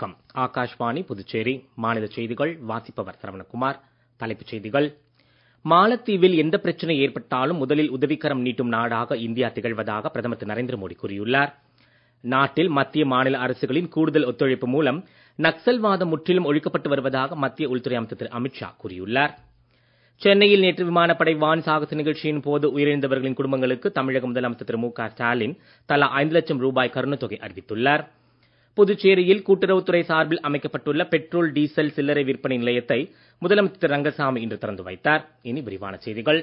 வணக்கம் ஆகாஷ்வாணி புதுச்சேரி மாநில செய்திகள் வாசிப்பவர் சரவணகுமார் தலைப்புச் செய்திகள் மாலத்தீவில் எந்த பிரச்சனை ஏற்பட்டாலும் முதலில் உதவிக்கரம் நீட்டும் நாடாக இந்தியா திகழ்வதாக பிரதமர் திரு நரேந்திர மோடி கூறியுள்ளார் நாட்டில் மத்திய மாநில அரசுகளின் கூடுதல் ஒத்துழைப்பு மூலம் நக்சல்வாதம் முற்றிலும் ஒழிக்கப்பட்டு வருவதாக மத்திய உள்துறை அமைச்சர் திரு அமித்ஷா கூறியுள்ளார் சென்னையில் நேற்று விமானப்படை வான் சாகச நிகழ்ச்சியின் போது உயிரிழந்தவர்களின் குடும்பங்களுக்கு தமிழக முதலமைச்சர் திரு மு க ஸ்டாலின் தலா ஐந்து லட்சம் ரூபாய் கருணைத்தொகை அறிவித்துள்ளார் புதுச்சேரியில் கூட்டுறவுத்துறை சார்பில் அமைக்கப்பட்டுள்ள பெட்ரோல் டீசல் சில்லறை விற்பனை நிலையத்தை முதலமைச்சர் திரு ரங்கசாமி இன்று திறந்து வைத்தார் இனி விரிவான செய்திகள்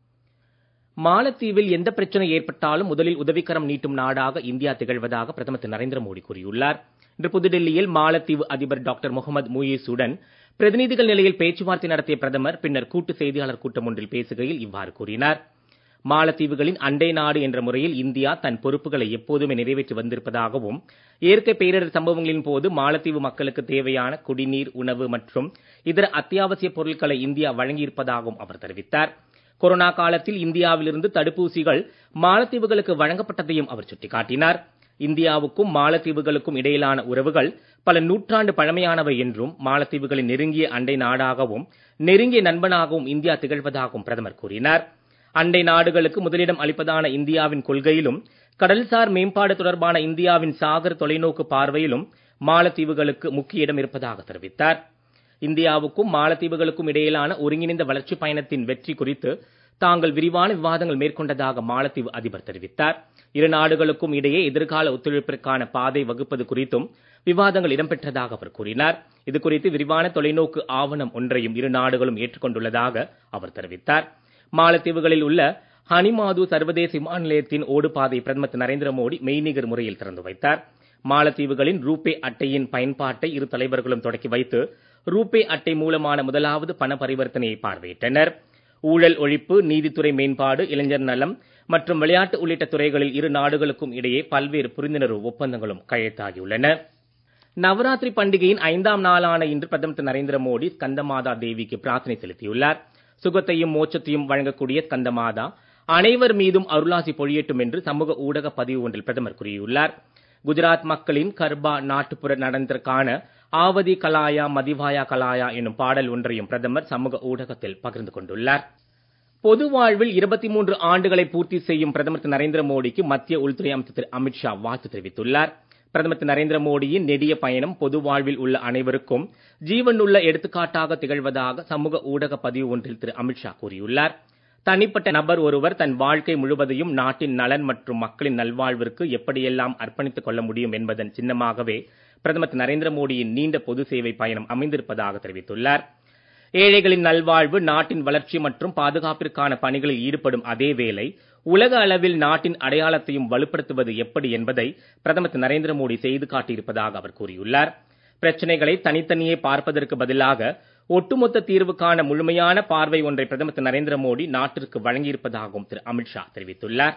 மாலத்தீவில் எந்த பிரச்சனை ஏற்பட்டாலும் முதலில் உதவிக்கரம் நீட்டும் நாடாக இந்தியா திகழ்வதாக பிரதமர் திரு நரேந்திர மோடி கூறியுள்ளார் இன்று புதுடெல்லியில் மாலத்தீவு அதிபர் டாக்டர் முகமது முயீஸுடன் பிரதிநிதிகள் நிலையில் பேச்சுவார்த்தை நடத்திய பிரதமர் பின்னர் கூட்டு செய்தியாளர் கூட்டம் ஒன்றில் பேசுகையில் இவ்வாறு கூறினார் மாலத்தீவுகளின் அண்டை நாடு என்ற முறையில் இந்தியா தன் பொறுப்புகளை எப்போதுமே நிறைவேற்றி வந்திருப்பதாகவும் இயற்கை பேரிடர் சம்பவங்களின் போது மாலத்தீவு மக்களுக்கு தேவையான குடிநீர் உணவு மற்றும் இதர அத்தியாவசிய பொருட்களை இந்தியா வழங்கியிருப்பதாகவும் அவர் தெரிவித்தார் கொரோனா காலத்தில் இந்தியாவிலிருந்து தடுப்பூசிகள் மாலத்தீவுகளுக்கு வழங்கப்பட்டதையும் அவர் சுட்டிக்காட்டினார் இந்தியாவுக்கும் மாலத்தீவுகளுக்கும் இடையிலான உறவுகள் பல நூற்றாண்டு பழமையானவை என்றும் மாலத்தீவுகளின் நெருங்கிய அண்டை நாடாகவும் நெருங்கிய நண்பனாகவும் இந்தியா திகழ்வதாகவும் பிரதமர் கூறினார் அண்டை நாடுகளுக்கு முதலிடம் அளிப்பதான இந்தியாவின் கொள்கையிலும் கடல்சார் மேம்பாடு தொடர்பான இந்தியாவின் சாகர் தொலைநோக்கு பார்வையிலும் மாலத்தீவுகளுக்கு முக்கிய இடம் இருப்பதாக தெரிவித்தார் இந்தியாவுக்கும் மாலத்தீவுகளுக்கும் இடையிலான ஒருங்கிணைந்த வளர்ச்சி பயணத்தின் வெற்றி குறித்து தாங்கள் விரிவான விவாதங்கள் மேற்கொண்டதாக மாலத்தீவு அதிபர் தெரிவித்தார் இரு நாடுகளுக்கும் இடையே எதிர்கால ஒத்துழைப்பிற்கான பாதை வகுப்பது குறித்தும் விவாதங்கள் இடம்பெற்றதாக அவர் கூறினார் இது குறித்து விரிவான தொலைநோக்கு ஆவணம் ஒன்றையும் இரு நாடுகளும் ஏற்றுக்கொண்டுள்ளதாக அவர் தெரிவித்தார் மாலத்தீவுகளில் உள்ள ஹனிமாது சர்வதேச விமான நிலையத்தின் ஓடுபாதை பிரதமர் திரு நரேந்திர மோடி மெய்நிகர் முறையில் திறந்து வைத்தார் மாலத்தீவுகளின் ரூபே அட்டையின் பயன்பாட்டை இரு தலைவர்களும் தொடக்கி வைத்து ரூபே அட்டை மூலமான முதலாவது பண பரிவர்த்தனையை பார்வையிட்டனர் ஊழல் ஒழிப்பு நீதித்துறை மேம்பாடு இளைஞர் நலம் மற்றும் விளையாட்டு உள்ளிட்ட துறைகளில் இரு நாடுகளுக்கும் இடையே பல்வேறு புரிந்துணர்வு ஒப்பந்தங்களும் கையெழுத்தாகியுள்ளன நவராத்திரி பண்டிகையின் ஐந்தாம் நாளான இன்று பிரதமர் திரு நரேந்திர மோடி ஸ்கந்தமாதா தேவிக்கு பிரார்த்தனை செலுத்தியுள்ளார் சுகத்தையும் மோட்சத்தையும் வழங்கக்கூடிய ஸ்கந்தமாதா அனைவர் மீதும் அருளாசி பொழியட்டும் என்று சமூக ஊடக பதிவு ஒன்றில் பிரதமர் கூறியுள்ளார் குஜராத் மக்களின் கர்பா நாட்டுப்புற நடனத்திற்கான ஆவதி கலாயா மதிவாயா கலாயா என்னும் பாடல் ஒன்றையும் பிரதமர் சமூக ஊடகத்தில் பகிர்ந்து கொண்டுள்ளார் பொது வாழ்வில் இருபத்தி மூன்று ஆண்டுகளை பூர்த்தி செய்யும் பிரதமர் திரு நரேந்திர மோடிக்கு மத்திய உள்துறை அமைச்சர் திரு அமித்ஷா வாழ்த்து தெரிவித்துள்ளார் பிரதமர் திரு நரேந்திர மோடியின் நெடிய பயணம் பொது வாழ்வில் உள்ள அனைவருக்கும் ஜீவனுள்ள எடுத்துக்காட்டாக திகழ்வதாக சமூக ஊடக பதிவு ஒன்றில் திரு அமித்ஷா கூறியுள்ளார் தனிப்பட்ட நபர் ஒருவர் தன் வாழ்க்கை முழுவதையும் நாட்டின் நலன் மற்றும் மக்களின் நல்வாழ்விற்கு எப்படியெல்லாம் அர்ப்பணித்துக் கொள்ள முடியும் என்பதன் சின்னமாகவே பிரதமர் திரு நரேந்திர மோடியின் நீண்ட பொது சேவை பயணம் அமைந்திருப்பதாக தெரிவித்துள்ளார் ஏழைகளின் நல்வாழ்வு நாட்டின் வளர்ச்சி மற்றும் பாதுகாப்பிற்கான பணிகளில் ஈடுபடும் அதே வேளை உலக அளவில் நாட்டின் அடையாளத்தையும் வலுப்படுத்துவது எப்படி என்பதை பிரதமர் திரு நரேந்திர மோடி செய்து காட்டியிருப்பதாக அவர் கூறியுள்ளார் பிரச்சனைகளை தனித்தனியே பார்ப்பதற்கு பதிலாக ஒட்டுமொத்த தீர்வுக்கான முழுமையான பார்வை ஒன்றை பிரதமர் திரு நரேந்திர மோடி நாட்டிற்கு வழங்கியிருப்பதாகவும் திரு அமித்ஷா தெரிவித்துள்ளார்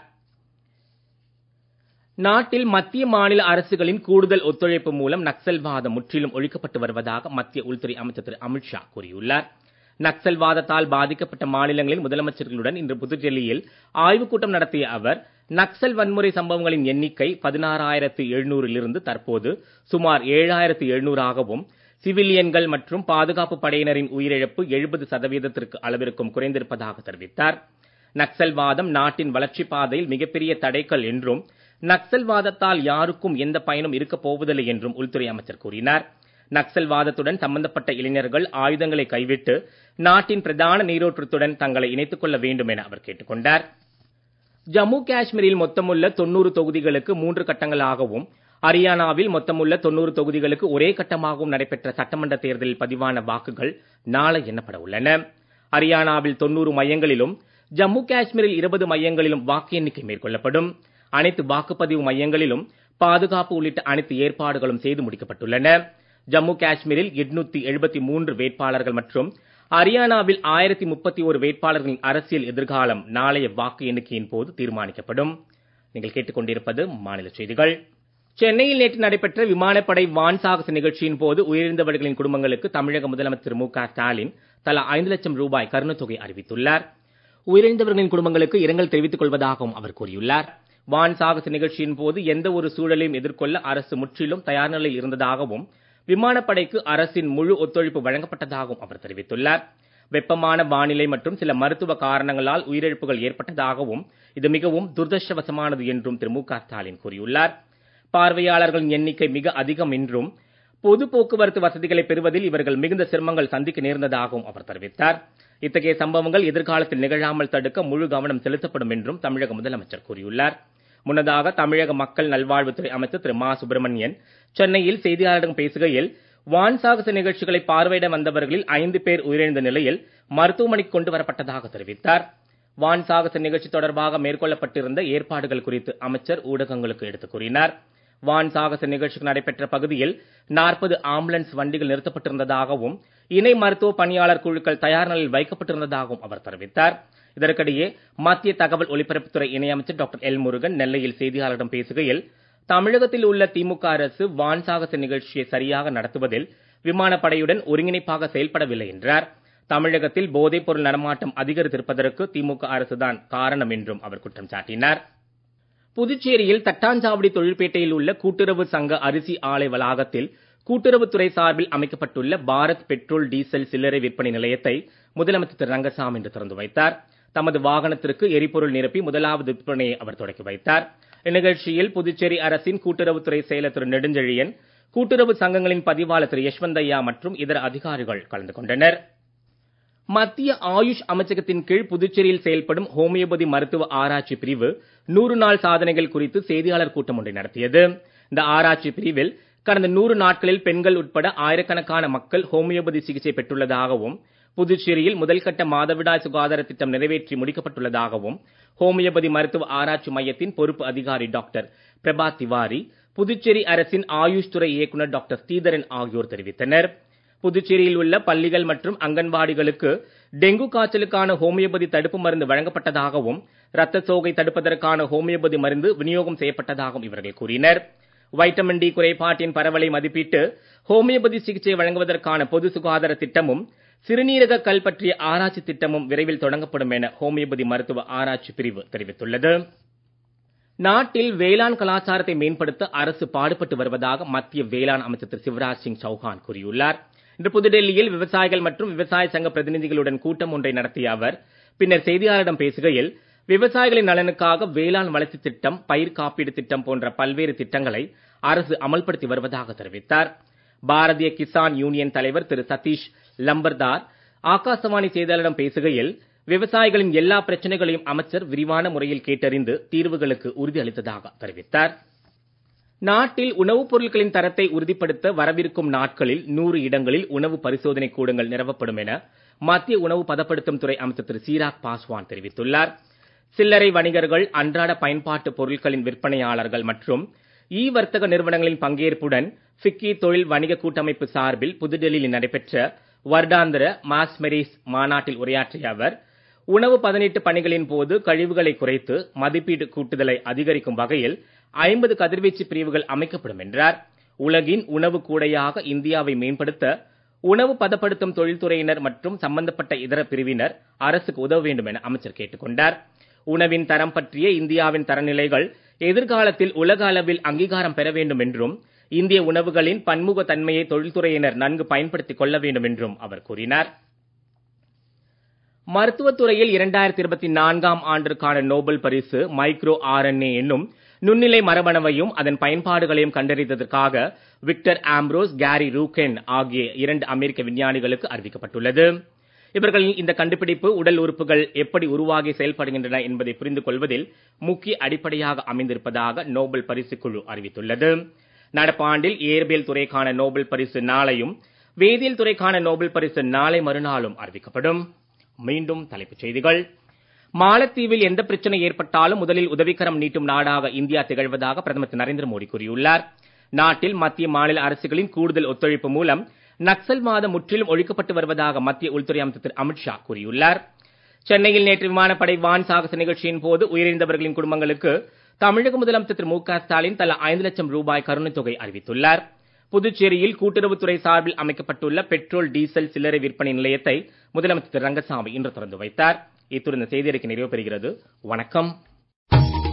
நாட்டில் மத்திய மாநில அரசுகளின் கூடுதல் ஒத்துழைப்பு மூலம் நக்சல்வாதம் முற்றிலும் ஒழிக்கப்பட்டு வருவதாக மத்திய உள்துறை அமைச்சர் திரு அமித்ஷா கூறியுள்ளார் நக்சல்வாதத்தால் பாதிக்கப்பட்ட மாநிலங்களின் முதலமைச்சர்களுடன் இன்று புதுடெல்லியில் ஆய்வுக் கூட்டம் நடத்திய அவர் நக்சல் வன்முறை சம்பவங்களின் எண்ணிக்கை பதினாறாயிரத்து எழுநூறிலிருந்து தற்போது சுமார் ஏழாயிரத்து எழுநூறாகவும் சிவிலியன்கள் மற்றும் பாதுகாப்பு படையினரின் உயிரிழப்பு எழுபது சதவீதத்திற்கு அளவிற்கும் குறைந்திருப்பதாக தெரிவித்தார் நக்சல்வாதம் நாட்டின் வளர்ச்சிப் பாதையில் மிகப்பெரிய தடைக்கல் என்றும் நக்சல்வாதத்தால் யாருக்கும் எந்த பயனும் இருக்கப் போவதில்லை என்றும் உள்துறை அமைச்சர் கூறினார் நக்சல்வாதத்துடன் சம்பந்தப்பட்ட இளைஞர்கள் ஆயுதங்களை கைவிட்டு நாட்டின் பிரதான நீரோற்றத்துடன் தங்களை இணைத்துக் கொள்ள வேண்டும் என அவர் கேட்டுக்கொண்டார் ஜம்மு காஷ்மீரில் மொத்தமுள்ள தொன்னூறு தொகுதிகளுக்கு மூன்று கட்டங்களாகவும் ஹரியானாவில் மொத்தமுள்ள தொன்னூறு தொகுதிகளுக்கு ஒரே கட்டமாகவும் நடைபெற்ற சட்டமன்ற தேர்தலில் பதிவான வாக்குகள் நாளை எண்ணப்பட உள்ளன ஹரியானாவில் தொன்னூறு மையங்களிலும் ஜம்மு காஷ்மீரில் இருபது மையங்களிலும் வாக்கு எண்ணிக்கை மேற்கொள்ளப்படும் அனைத்து வாக்குப்பதிவு மையங்களிலும் பாதுகாப்பு உள்ளிட்ட அனைத்து ஏற்பாடுகளும் செய்து முடிக்கப்பட்டுள்ளன ஜம்மு காஷ்மீரில் எட்நூத்தி எழுபத்தி மூன்று வேட்பாளர்கள் மற்றும் ஹரியானாவில் ஆயிரத்தி முப்பத்தி ஒரு வேட்பாளர்களின் அரசியல் எதிர்காலம் நாளைய வாக்கு எண்ணிக்கையின் போது தீர்மானிக்கப்படும் நீங்கள் கேட்டுக்கொண்டிருப்பது மாநில செய்திகள் சென்னையில் நேற்று நடைபெற்ற விமானப்படை வான் சாகச நிகழ்ச்சியின் போது உயிரிழந்தவர்களின் குடும்பங்களுக்கு தமிழக முதலமைச்சர் திரு மு க ஸ்டாலின் தலா ஐந்து லட்சம் ரூபாய் கருணைத்தொகை அறிவித்துள்ளார் உயிரிழந்தவர்களின் குடும்பங்களுக்கு இரங்கல் தெரிவித்துக் கொள்வதாகவும் அவர் கூறியுள்ளார் வான் சாகச நிகழ்ச்சியின் போது எந்த ஒரு சூழலையும் எதிர்கொள்ள அரசு முற்றிலும் தயார் நிலையில் இருந்ததாகவும் விமானப்படைக்கு அரசின் முழு ஒத்துழைப்பு வழங்கப்பட்டதாகவும் அவர் தெரிவித்துள்ளார் வெப்பமான வானிலை மற்றும் சில மருத்துவ காரணங்களால் உயிரிழப்புகள் ஏற்பட்டதாகவும் இது மிகவும் துரதிருஷ்டவசமானது என்றும் திரு மு க ஸ்டாலின் கூறியுள்ளார் பார்வையாளர்களின் எண்ணிக்கை மிக அதிகம் என்றும் பொது போக்குவரத்து வசதிகளை பெறுவதில் இவர்கள் மிகுந்த சிரமங்கள் சந்திக்க நேர்ந்ததாகவும் அவர் தெரிவித்தார் இத்தகைய சம்பவங்கள் எதிர்காலத்தில் நிகழாமல் தடுக்க முழு கவனம் செலுத்தப்படும் என்றும் தமிழக முதலமைச்சர் கூறியுள்ளார் முன்னதாக தமிழக மக்கள் நல்வாழ்வுத்துறை அமைச்சர் திரு மா சுப்பிரமணியன் சென்னையில் செய்தியாளர்களிடம் பேசுகையில் வான் சாகச நிகழ்ச்சிகளை பார்வையிட வந்தவர்களில் ஐந்து பேர் உயிரிழந்த நிலையில் மருத்துவமனைக்கு கொண்டு வரப்பட்டதாக தெரிவித்தார் வான் சாகச நிகழ்ச்சி தொடர்பாக மேற்கொள்ளப்பட்டிருந்த ஏற்பாடுகள் குறித்து அமைச்சர் ஊடகங்களுக்கு எடுத்துக் கூறினார் வான் சாகச நிகழ்ச்சிக்கு நடைபெற்ற பகுதியில் நாற்பது ஆம்புலன்ஸ் வண்டிகள் நிறுத்தப்பட்டிருந்ததாகவும் இணை மருத்துவ பணியாளர் குழுக்கள் தயார் நிலையில் வைக்கப்பட்டிருந்ததாகவும் அவர் தெரிவித்தார் இதற்கிடையே மத்திய தகவல் ஒலிபரப்புத்துறை இணையமைச்சர் டாக்டர் எல் முருகன் நெல்லையில் செய்தியாளர்களிடம் பேசுகையில் தமிழகத்தில் உள்ள திமுக அரசு வான் சாகச நிகழ்ச்சியை சரியாக நடத்துவதில் விமானப்படையுடன் ஒருங்கிணைப்பாக செயல்படவில்லை என்றார் தமிழகத்தில் போதைப் பொருள் நடமாட்டம் அதிகரித்திருப்பதற்கு திமுக அரசுதான் காரணம் என்றும் அவர் குற்றம் சாட்டினார் புதுச்சேரியில் தட்டாஞ்சாவடி தொழிற்பேட்டையில் உள்ள கூட்டுறவு சங்க அரிசி ஆலை வளாகத்தில் கூட்டுறவுத்துறை சார்பில் அமைக்கப்பட்டுள்ள பாரத் பெட்ரோல் டீசல் சில்லறை விற்பனை நிலையத்தை முதலமைச்சர் திரு ரங்கசாமி இன்று திறந்து வைத்தார் தமது வாகனத்திற்கு எரிபொருள் நிரப்பி முதலாவது விற்பனையை அவர் தொடக்கி வைத்தார் இந்நிகழ்ச்சியில் புதுச்சேரி அரசின் கூட்டுறவுத்துறை செயலர் திரு நெடுஞ்செழியன் கூட்டுறவு சங்கங்களின் பதிவாளர் திரு யஷ்வந்தையா மற்றும் இதர அதிகாரிகள் கலந்து கொண்டனர் மத்திய ஆயுஷ் அமைச்சகத்தின் கீழ் புதுச்சேரியில் செயல்படும் ஹோமியோபதி மருத்துவ ஆராய்ச்சி பிரிவு நூறு நாள் சாதனைகள் குறித்து செய்தியாளர் கூட்டம் ஒன்றை நடத்தியது இந்த ஆராய்ச்சி பிரிவில் கடந்த நூறு நாட்களில் பெண்கள் உட்பட ஆயிரக்கணக்கான மக்கள் ஹோமியோபதி சிகிச்சை பெற்றுள்ளதாகவும் புதுச்சேரியில் முதல்கட்ட மாதவிடாய் சுகாதார திட்டம் நிறைவேற்றி முடிக்கப்பட்டுள்ளதாகவும் ஹோமியோபதி மருத்துவ ஆராய்ச்சி மையத்தின் பொறுப்பு அதிகாரி டாக்டர் பிரபா திவாரி புதுச்சேரி அரசின் ஆயுஷ் துறை இயக்குநர் டாக்டர் ஸ்ரீதரன் ஆகியோர் தெரிவித்தனர் புதுச்சேரியில் உள்ள பள்ளிகள் மற்றும் அங்கன்வாடிகளுக்கு டெங்கு காய்ச்சலுக்கான ஹோமியோபதி தடுப்பு மருந்து வழங்கப்பட்டதாகவும் ரத்த சோகை தடுப்பதற்கான ஹோமியோபதி மருந்து விநியோகம் செய்யப்பட்டதாகவும் இவர்கள் கூறினர் வைட்டமின் டி குறைபாட்டின் பரவலை மதிப்பிட்டு ஹோமியோபதி சிகிச்சை வழங்குவதற்கான பொது சுகாதார திட்டமும் சிறுநீரக கல் பற்றிய ஆராய்ச்சி திட்டமும் விரைவில் தொடங்கப்படும் என ஹோமியோபதி மருத்துவ ஆராய்ச்சி பிரிவு தெரிவித்துள்ளது நாட்டில் வேளாண் கலாச்சாரத்தை மேம்படுத்த அரசு பாடுபட்டு வருவதாக மத்திய வேளாண் அமைச்சர் திரு சிவராஜ் சிங் சௌஹான் கூறியுள்ளார் இன்று புதுடெல்லியில் விவசாயிகள் மற்றும் விவசாய சங்க பிரதிநிதிகளுடன் கூட்டம் ஒன்றை நடத்திய அவர் பின்னர் செய்தியாளரிடம் பேசுகையில் விவசாயிகளின் நலனுக்காக வேளாண் வளர்ச்சி திட்டம் பயிர் காப்பீடு திட்டம் போன்ற பல்வேறு திட்டங்களை அரசு அமல்படுத்தி வருவதாக தெரிவித்தார் பாரதிய கிசான் யூனியன் தலைவர் திரு சதீஷ் லம்பர்தார் ஆகாசவாணி செய்தியாளரிடம் பேசுகையில் விவசாயிகளின் எல்லா பிரச்சனைகளையும் அமைச்சர் விரிவான முறையில் கேட்டறிந்து தீர்வுகளுக்கு உறுதியளித்ததாக தெரிவித்தார் நாட்டில் உணவுப் பொருட்களின் தரத்தை உறுதிப்படுத்த வரவிருக்கும் நாட்களில் நூறு இடங்களில் உணவு பரிசோதனை கூடங்கள் நிறுவப்படும் என மத்திய உணவு பதப்படுத்தும் துறை அமைச்சர் திரு சீராக் பாஸ்வான் தெரிவித்துள்ளார் சில்லறை வணிகர்கள் அன்றாட பயன்பாட்டு பொருட்களின் விற்பனையாளர்கள் மற்றும் இ வர்த்தக நிறுவனங்களின் பங்கேற்புடன் ஃபிக்கி தொழில் வணிக கூட்டமைப்பு சார்பில் புதுடெல்லியில் நடைபெற்ற வருடாந்திர மாஸ்மெரிஸ் மாநாட்டில் உரையாற்றிய அவர் உணவு பதனீட்டு பணிகளின் போது கழிவுகளை குறைத்து மதிப்பீடு கூட்டுதலை அதிகரிக்கும் வகையில் ஐம்பது கதிர்வீச்சு பிரிவுகள் அமைக்கப்படும் என்றார் உலகின் உணவு கூடையாக இந்தியாவை மேம்படுத்த உணவு பதப்படுத்தும் தொழில்துறையினர் மற்றும் சம்பந்தப்பட்ட இதர பிரிவினர் அரசுக்கு உதவ வேண்டும் என அமைச்சர் கேட்டுக்கொண்டார் உணவின் தரம் பற்றிய இந்தியாவின் தரநிலைகள் எதிர்காலத்தில் உலக அளவில் அங்கீகாரம் பெற வேண்டும் என்றும் இந்திய உணவுகளின் பன்முக தன்மையை தொழில்துறையினர் நன்கு பயன்படுத்திக் கொள்ள வேண்டும் என்றும் அவர் கூறினார் மருத்துவத்துறையில் இரண்டாயிரத்தி இருபத்தி நான்காம் ஆண்டிற்கான நோபல் பரிசு மைக்ரோ ஆர்என்ஏ என்னும் நுண்ணிலை மரபணுவையும் அதன் பயன்பாடுகளையும் கண்டறிந்ததற்காக விக்டர் ஆம்ப்ரோஸ் கேரி ரூகென் ஆகிய இரண்டு அமெரிக்க விஞ்ஞானிகளுக்கு அறிவிக்கப்பட்டுள்ளது இவர்களின் இந்த கண்டுபிடிப்பு உடல் உறுப்புகள் எப்படி உருவாகி செயல்படுகின்றன என்பதை புரிந்து கொள்வதில் முக்கிய அடிப்படையாக அமைந்திருப்பதாக நோபல் பரிசு குழு அறிவித்துள்ளது நடப்பாண்டில் இயற்பியல் துறைக்கான நோபல் பரிசு நாளையும் வேதியியல் துறைக்கான நோபல் பரிசு நாளை மறுநாளும் அறிவிக்கப்படும் மீண்டும் தலைப்புச் செய்திகள் மாலத்தீவில் எந்த பிரச்சனை ஏற்பட்டாலும் முதலில் உதவிக்கரம் நீட்டும் நாடாக இந்தியா திகழ்வதாக பிரதமர் திரு நரேந்திர மோடி கூறியுள்ளார் நாட்டில் மத்திய மாநில அரசுகளின் கூடுதல் ஒத்துழைப்பு மூலம் நக்சல்வாதம் முற்றிலும் ஒழிக்கப்பட்டு வருவதாக மத்திய உள்துறை அமைச்சர் திரு அமித்ஷா கூறியுள்ளார் சென்னையில் நேற்று விமானப்படை வான் சாகச நிகழ்ச்சியின் போது உயிரிழந்தவர்களின் குடும்பங்களுக்கு தமிழக முதலமைச்சர் திரு மு க ஸ்டாலின் தலா ஐந்து லட்சம் ரூபாய் கருணைத் தொகை அறிவித்துள்ளார் புதுச்சேரியில் கூட்டுறவுத்துறை சார்பில் அமைக்கப்பட்டுள்ள பெட்ரோல் டீசல் சில்லறை விற்பனை நிலையத்தை முதலமைச்சர் திரு ரங்கசாமி இன்று திறந்து வைத்தார் இத்துடன் இந்த செய்தியறிக்கை நிறைவு பெறுகிறது வணக்கம்